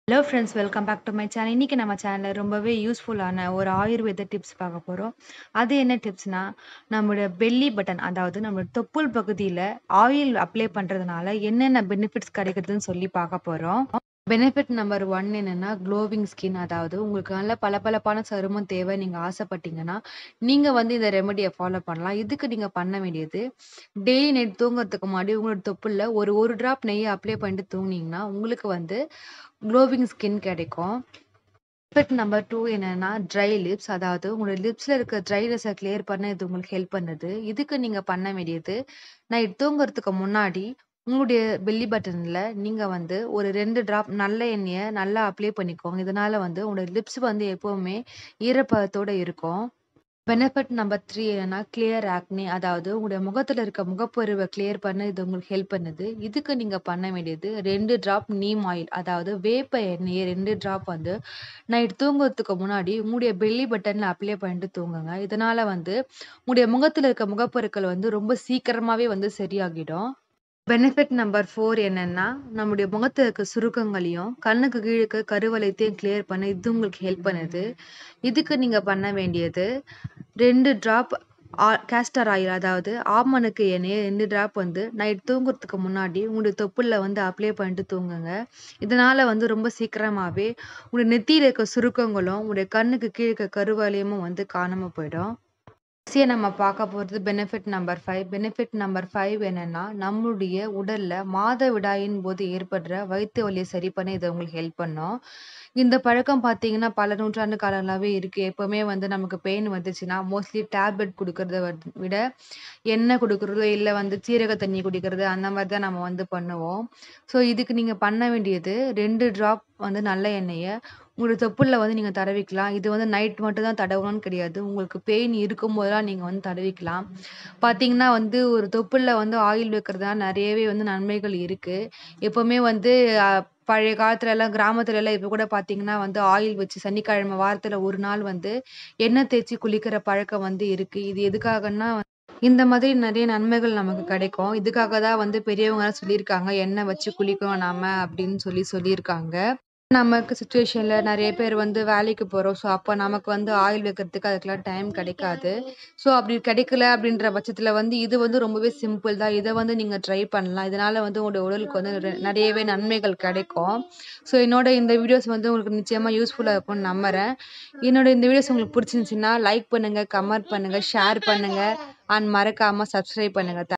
hello friends welcome back to my channel இன்றைக்கி நம்ம சேனலில் ரொம்பவே யூஸ்ஃபுல்லான ஒரு ஆயுர்வேத டிப்ஸ் பார்க்க போகிறோம் அது என்ன டிப்ஸ்னா நம்மளோட பெல்லி பட்டன் அதாவது நம்மளோட தொப்புள் பகுதியில் ஆயில் அப்ளை பண்ணுறதுனால என்னென்ன பெனிஃபிட்ஸ் கிடைக்குதுன்னு சொல்லி பார்க்க போகிறோம் பெனிஃபிட் நம்பர் ஒன் என்னென்னா க்ளோவிங் ஸ்கின் அதாவது உங்களுக்கு நல்ல பளபளப்பான சருமம் தேவை நீங்கள் ஆசைப்பட்டீங்கன்னா நீங்கள் வந்து இந்த ரெமெடியை ஃபாலோ பண்ணலாம் இதுக்கு நீங்கள் பண்ண வேண்டியது டெய்லி நைட் தூங்குறதுக்கு முன்னாடி உங்களோட தொப்புளில் ஒரு ஒரு ட்ராப் நெய்யை அப்ளை பண்ணிட்டு தூங்குனீங்கன்னா உங்களுக்கு வந்து க்ளோவிங் ஸ்கின் கிடைக்கும் பெனிஃபிட் நம்பர் டூ என்னன்னா ட்ரை லிப்ஸ் அதாவது உங்களோட லிப்ஸில் இருக்க ட்ரைனஸை கிளியர் பண்ண இது உங்களுக்கு ஹெல்ப் பண்ணுது இதுக்கு நீங்கள் பண்ண வேண்டியது நைட் தூங்குறதுக்கு முன்னாடி உங்களுடைய பெல்லி பட்டனில் நீங்கள் வந்து ஒரு ரெண்டு ட்ராப் நல்ல எண்ணெயை நல்லா அப்ளை பண்ணிக்கோங்க இதனால வந்து உங்களோட லிப்ஸ் வந்து எப்போவுமே ஈரப்பதத்தோட இருக்கும் பெனிஃபிட் நம்பர் த்ரீ என்னன்னா கிளியர் ஆக்னி அதாவது உங்களுடைய முகத்தில் இருக்க முகப்பருவை கிளியர் பண்ண இது உங்களுக்கு ஹெல்ப் பண்ணுது இதுக்கு நீங்கள் பண்ண வேண்டியது ரெண்டு ட்ராப் நீம் ஆயில் அதாவது வேப்ப எண்ணெயை ரெண்டு ட்ராப் வந்து நைட் தூங்குறதுக்கு முன்னாடி உங்களுடைய பெல்லி பட்டனில் அப்ளை பண்ணிட்டு தூங்குங்க இதனால வந்து உங்களுடைய முகத்தில் இருக்க முகப்பருக்கள் வந்து ரொம்ப சீக்கிரமாகவே வந்து சரியாகிடும் பெனிஃபிட் நம்பர் ஃபோர் என்னன்னா நம்முடைய முகத்தில் இருக்க சுருக்கங்களையும் கண்ணுக்கு கீழே இருக்க கருவளையத்தையும் கிளியர் பண்ண இது உங்களுக்கு ஹெல்ப் பண்ணுது இதுக்கு நீங்கள் பண்ண வேண்டியது ரெண்டு ட்ராப் கேஸ்டர் ஆயில் அதாவது ஆமணக்கு எண்ணெயை ரெண்டு ட்ராப் வந்து நைட் தூங்குறதுக்கு முன்னாடி உங்களுடைய தொப்புளில் வந்து அப்ளை பண்ணிட்டு தூங்குங்க இதனால வந்து ரொம்ப சீக்கிரமாகவே உங்களுடைய நெத்தியில் இருக்க சுருக்கங்களும் உங்களுடைய கண்ணுக்கு கீழே இருக்க கருவளையமும் வந்து காணாமல் போயிடும் கடைசியாக நம்ம பார்க்க போகிறது benefit number five benefit number five என்னன்னா நம்மளுடைய உடலில் மாத விடாயின் போது ஏற்படுற வயிற்று வலியை சரி பண்ண இது உங்களுக்கு ஹெல்ப் பண்ணும் இந்த பழக்கம் பார்த்தீங்கன்னா பல நூற்றாண்டு காலங்களாகவே இருக்குது எப்போவுமே வந்து நமக்கு பெயின் வந்துச்சுன்னா மோஸ்ட்லி டேப்லெட் கொடுக்கறத விட எண்ணெய் கொடுக்குறதோ இல்லை வந்து சீரக தண்ணி குடிக்கிறது அந்த மாதிரி தான் நம்ம வந்து பண்ணுவோம் ஸோ இதுக்கு நீங்கள் பண்ண வேண்டியது ரெண்டு ட்ராப் வந்து நல்ல எண்ணெயை உங்களோட தொப்புளில் வந்து நீங்கள் தடவிக்கலாம் இது வந்து நைட் மட்டும் தான் தடவணும்னு கிடையாது உங்களுக்கு பெயின் இருக்கும்போதெல்லாம் நீங்கள் வந்து தடவிக்கலாம் பார்த்தீங்கன்னா வந்து ஒரு தொப்புளில் வந்து ஆயில் வைக்கிறதுனால நிறையவே வந்து நன்மைகள் இருக்குது எப்போவுமே வந்து பழைய காலத்துல எல்லாம் கிராமத்துல எல்லாம் இப்போ கூட பார்த்தீங்கன்னா வந்து ஆயில் வச்சு சனிக்கிழமை வாரத்தில் ஒரு நாள் வந்து எண்ணெய் தேய்ச்சி குளிக்கிற பழக்கம் வந்து இருக்குது இது எதுக்காகன்னா இந்த மாதிரி நிறைய நன்மைகள் நமக்கு கிடைக்கும் இதுக்காக தான் வந்து பெரியவங்க சொல்லியிருக்காங்க எண்ணெய் வச்சு குளிக்கணும் நாம அப்படின்னு சொல்லி சொல்லியிருக்காங்க நமக்கு சுச்சுவேஷனில் நிறைய பேர் வந்து வேலைக்கு போகிறோம் ஸோ அப்போ நமக்கு வந்து ஆயில் வைக்கிறதுக்கு அதுக்கெல்லாம் டைம் கிடைக்காது ஸோ அப்படி கிடைக்கல அப்படின்ற பட்சத்தில் வந்து இது வந்து ரொம்பவே சிம்பிள் தான் இதை வந்து நீங்கள் ட்ரை பண்ணலாம் இதனால் வந்து உங்களோட உடலுக்கு வந்து நிறையவே நன்மைகள் கிடைக்கும் ஸோ என்னோட இந்த வீடியோஸ் வந்து உங்களுக்கு நிச்சயமாக யூஸ்ஃபுல்லாக இருக்கும்னு நம்புகிறேன் என்னோட இந்த வீடியோஸ் உங்களுக்கு பிடிச்சிருந்துச்சின்னா லைக் பண்ணுங்கள் கமெண்ட் பண்ணுங்கள் ஷேர் பண்ணுங்கள் அண்ட் மறக்காமல் சப்ஸ்கிரைப் பண்ணுங்கள்